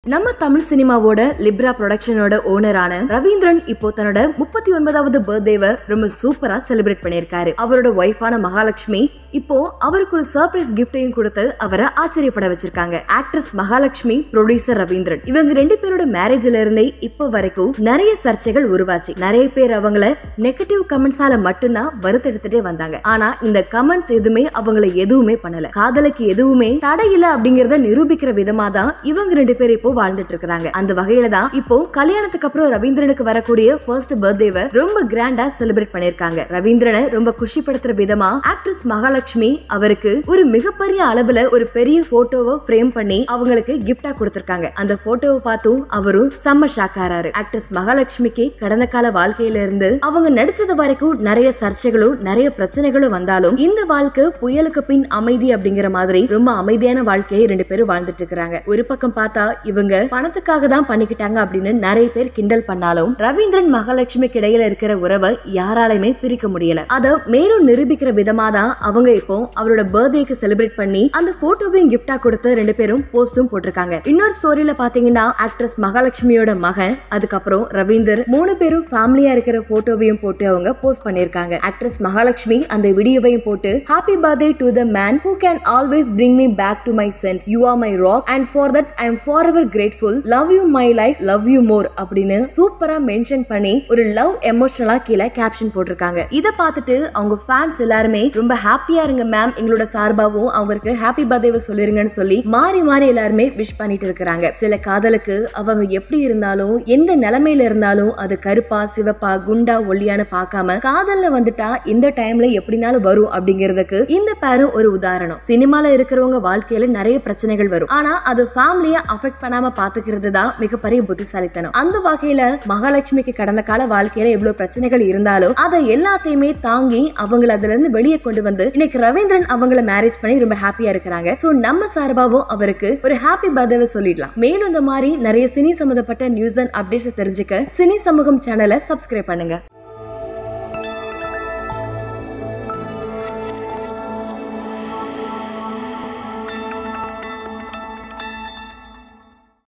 நம்ம தமிழ் சினிமாவோட லிப்ரா ப்ரொடக்ஷனோட ஓனரான ரவீந்திரன் இப்போ தன்னோட முப்பத்தி ஒன்பதாவது பர்த்டேவை ரொம்ப சூப்பரா செலிப்ரேட் பண்ணியிருக்காரு அவரோட ஒய்ஃபான மகாலட்சுமி இப்போ அவருக்கு ஒரு சர்ப்ரைஸ் கிஃப்டையும் கொடுத்து அவரை ஆச்சரியப்பட வச்சிருக்காங்க ஆக்ட்ரஸ் மகாலட்சுமி ப்ரொடியூசர் ரவீந்திரன் இவங்க ரெண்டு பேரோட மேரேஜ்ல இருந்தே இப்போ வரைக்கும் நிறைய சர்ச்சைகள் உருவாச்சு நிறைய பேர் அவங்கள நெகட்டிவ் கமெண்ட்ஸால மட்டும்தான் வருத்தெடுத்துட்டே வந்தாங்க ஆனா இந்த கமெண்ட்ஸ் எதுவுமே அவங்கள எதுவுமே பண்ணல காதலுக்கு எதுவுமே தடையில்ல அப்படிங்கறத நிரூபிக்கிற விதமா தான் இவங்க ரெண்டு பேரும் இப்போ வாழ்ந்துட்டு இருக்காங்க அந்த வகையில தான் இப்போ கல்யாணத்துக்கு அப்புறம் ரவீந்திரனுக்கு வரக்கூடிய ஃபர்ஸ்ட் பர்த்டேவை ரொம்ப கிராண்டா செலிப்ரேட் பண்ணிருக்காங்க ரவீந்திரனை ரொம்ப குஷிப்படுத்துற விதமா ஆக்ட்ரஸ் மகாலட்சுமி அவருக்கு ஒரு மிகப்பெரிய அளவுல ஒரு பெரிய போட்டோவை ஃப்ரேம் பண்ணி அவங்களுக்கு கிஃப்டா கொடுத்திருக்காங்க அந்த போட்டோவை பார்த்தும் அவரும் செம்ம ஷாக் ஆறாரு ஆக்ட்ரஸ் மகாலட்சுமிக்கு கடந்த கால வாழ்க்கையில இருந்து அவங்க நடிச்சது வரைக்கும் நிறைய சர்ச்சைகளும் நிறைய பிரச்சனைகளும் வந்தாலும் இந்த வாழ்க்கை புயலுக்கு பின் அமைதி அப்படிங்கிற மாதிரி ரொம்ப அமைதியான வாழ்க்கையை ரெண்டு பேரும் வாழ்ந்துட்டு இருக்காங்க ஒரு பக்கம் பார்த்தா இவங்க பணத்துக்காக தான் பண்ணிக்கிட்டாங்க அப்படின்னு நிறைய பேர் கிண்டல் பண்ணாலும் ரவீந்திரன் மகாலட்சுமிக்கு இடையில இருக்கிற உறவை யாராலையுமே பிரிக்க முடியல அத மேலும் நிரூபிக்கிற விதமா தான் அவங்க இப்போ அவரோட பர்த்டேக்கு செலிப்ரேட் பண்ணி அந்த போட்டோவையும் கிஃப்டா கொடுத்து ரெண்டு பேரும் போஸ்டும் போட்டிருக்காங்க இன்னொரு ஸ்டோரியில பாத்தீங்கன்னா ஆக்ட்ரஸ் மகாலட்சுமியோட மகன் அதுக்கப்புறம் ரவீந்தர் மூணு பேரும் ஃபேமிலியா இருக்கிற போட்டோவையும் போட்டு அவங்க போஸ்ட் பண்ணிருக்காங்க ஆக்ட்ரஸ் மகாலட்சுமி அந்த வீடியோவையும் போட்டு happy birthday to the man who can always bring me back to my sense you are my rock and for that I am for ever grateful love you my life love you more அப்படின்னு சூப்பரா mention பண்ணி ஒரு love எமோஷனலா கீழே caption போட்டிருக்காங்க இத பார்த்துட்டு அவங்க ஃபேன்ஸ் எல்லாருமே ரொம்ப ஹாப்பியா இருங்க மேம் எங்களோட சார்பாவும் அவருக்கு ஹாப்பி பர்த்டேவை சொல்லிருங்கன்னு சொல்லி மாறி மாறி எல்லாருமே விஷ் பண்ணிட்டு இருக்கிறாங்க சில காதலுக்கு அவங்க எப்படி இருந்தாலும் எந்த நிலைமையில இருந்தாலும் அது கருப்பா சிவப்பா குண்டா ஒல்லியான்னு பார்க்காம காதல்ல வந்துட்டா இந்த டைம்ல எப்படினாலும் வரும் அப்படிங்கிறதுக்கு இந்த பேரும் ஒரு உதாரணம் சினிமால இருக்கிறவங்க வாழ்க்கையில நிறைய பிரச்சனைகள் வரும் ஆனா அது ஃபேமிலிய அஃபெக்ட் பண்ணாம பாத்துக்கிறது தான் மிகப்பெரிய புத்திசாலித்தனம் அந்த வகையில மகாலட்சுமிக்கு கடந்த கால வாழ்க்கையில எவ்வளவு பிரச்சனைகள் இருந்தாலும் அதை எல்லாத்தையுமே தாங்கி அவங்கள அதுல இருந்து வெளியே கொண்டு வந்து இன்னைக்கு ரவீந்திரன் அவங்கள மேரேஜ் பண்ணி ரொம்ப ஹாப்பியா இருக்கிறாங்க சோ நம்ம சார்பாவும் அவருக்கு ஒரு ஹாப்பி பர்த்டேவை சொல்லிடலாம் மேலும் இந்த மாதிரி நிறைய சினி சம்பந்தப்பட்ட நியூஸ் அண்ட் அப்டேட்ஸ் தெரிஞ்சுக்க சினி சமூகம் சேனலை சப்ஸ்கிரைப் பண்ணுங்க